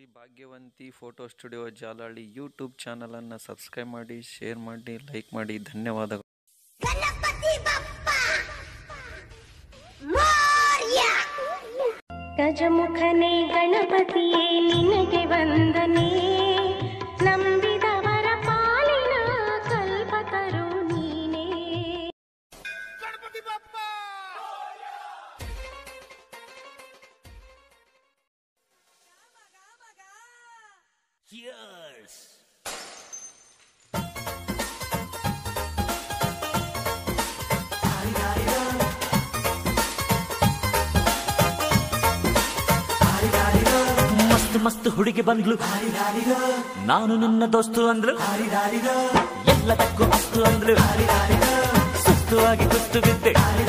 ಭಾಗ್ಯವಂತಿ photo studio Jalahalli YouTube ಚಾನಲನ್ನು subscribe ಮಾಡಿ share ಮಾಡಿ ಲೈಕ್ ಮಾಡಿ ಧನ್ಯವಾದಗಳು ಗಣಪತಿ ಬಪ್ಪ ಮೋರ್ಯ ಗಜಮುಖನೇ ಗಣಪತಿಯೇ ನಿನಗೆ ವಂದನೆ ನಂಬಿದವರ ಪಾಲಿನ ಕಲ್ಪತರು ನೀನೇ ಮಸ್ತ್ ಮಸ್ತ್ ಹುಡುಗಿ ಬಂದ್ಲು ನಾನು ನಿನ್ನ ದೋಸ್ತು ಅಂದ್ಲು ಎಲ್ಲದಕ್ಕೂ ಅಸ್ತು ಅಂದ್ಲು ಸುಸ್ತು ಆಗಿ ಕುಸ್ತು ಬಿದ್ದೆ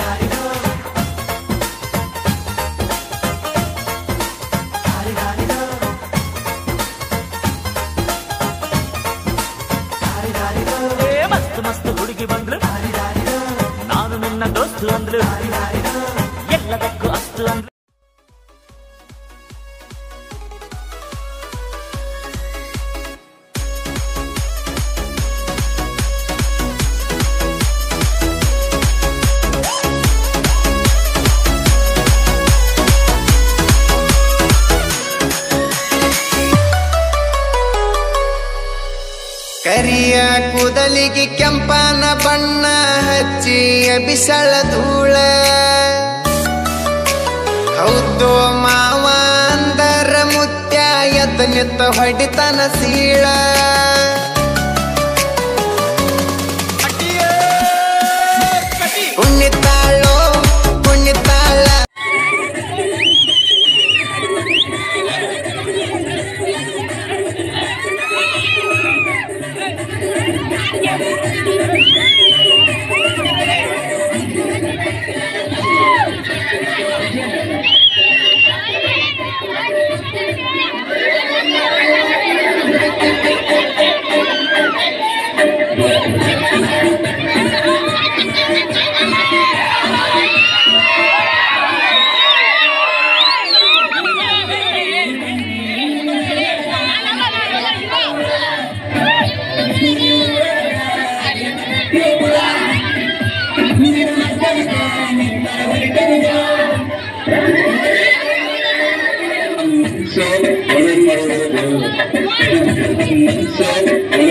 ಏ ಮಸ್ತ್ ಮಸ್ತ್ ಹುಡುಗಿ ಬಂದ್ಲು ನಾನು ನಿನ್ನ ದೋಸ್ತು ಅಂದ್ಲು ಎಲ್ಲದಕ್ಕೂ ಅಸ್ತು ಅಂದ್ಲು ಕರಿಯ ಕೂದಲಿಗೆ ಕೆಂಪನ ಬಣ್ಣ ಹಚ್ಚಿ ಬಿಸಳ ಧೂಳ ಹೌದು ಮಾವ ಅಂದರ ಮುತ್ಯ ಎದ್ದ ನಿತ್ತ ಹೊಡಿತನ ಸೀಳ ಕುಣಿತಾಳೋ ಕುಣಿತಾಳ So,